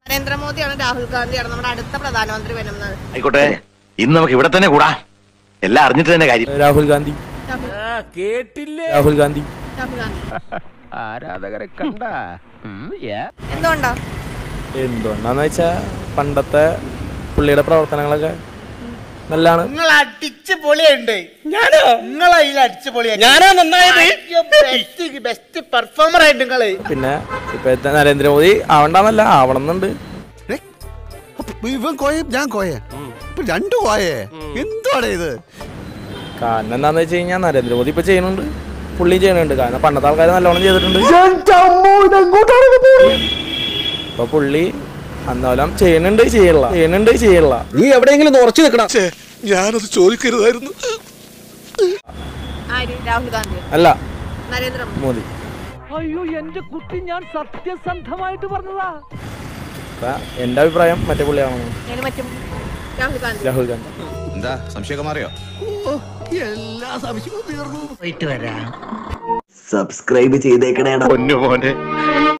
നരേന്ദ്രമോദിയാണ് രാഹുൽ ഗാന്ധിയാണ് നമ്മുടെ അടുത്ത പ്രധാനമന്ത്രി വരുന്നത് ആയിക്കോട്ടെ ഇന്ന് നമുക്ക് ഇവിടെ തന്നെ കൂടാ എല്ലാം അറിഞ്ഞിട്ട് തന്നെ കാര്യം രാഹുൽ ഗാന്ധി കേട്ടില്ലേ രാഹുൽ ഗാന്ധി രാഹുൽ ഗാന്ധി ആരാധകരെ കണ്ട എന്തുകൊണ്ടാ എന്തുകൊണ്ടാന്ന് വെച്ചാ പണ്ടത്തെ പുള്ളിയുടെ പ്രവർത്തനങ്ങളൊക്കെ നല്ലതാണ് നിങ്ങൾ അടിച്ച് പൊളിയുണ്ട് ഞാനോ നിങ്ങൾ അതിൽ അടിച്ച് പൊളിയാണ് ഞാനാ നന്നായത് ബെസ്റ്റ് ബെസ്റ്റ് പെർഫോമർ ആയിട്ട് നിങ്ങള് പിന്നെ ഇപ്പോഴത്തെ നരേന്ദ്രമോദി ആവണ്ടെന്നല്ല ആവണമെന്നുണ്ട് ഇവൻ കോയ ഞാൻ കോയ ഇപ്പൊ രണ്ടു കോയേ എന്തുവാണ് ഇത് കാരണം എന്താന്ന് വെച്ച് കഴിഞ്ഞാൽ നരേന്ദ്രമോദി ഇപ്പൊ ചെയ്യുന്നുണ്ട് പുള്ളി ചെയ്യുന്നുണ്ട് കാരണം പണ്ടത്തെ ആൾക്കാർ നല്ലോണം ചെയ്തിട്ടുണ്ട് ഇപ്പൊ പുള്ളി അന്നോലം ചെയ്യുന്നുണ്ട് ചെയ്യല്ല ചെയ്യുന്നുണ്ട് ചെയ്യല്ല നീ എവിടെയെങ്കിലും ഉറച്ചു നിൽക്കണം ഞാനത് ചോദിക്കരുതായിരുന്നു ആര് രാഹുൽ ഗാന്ധി അല്ല നരേന്ദ്രമോദി മോദി അയ്യോ എന്റെ കുട്ടി ഞാൻ സത്യസന്ധമായിട്ട് പറഞ്ഞതാ അപ്പൊ എന്റെ അഭിപ്രായം മറ്റേ പുള്ളിയാണെന്ന് അതിന് മറ്റും രാഹുൽ ഗാന്ധി രാഹുൽ ഗാന്ധി എന്താ സംശയമൊക്കെ മാറിയോ സബ്സ്ക്രൈബ് ചെയ്തേക്കണേടാ പൊന്നു മോനെ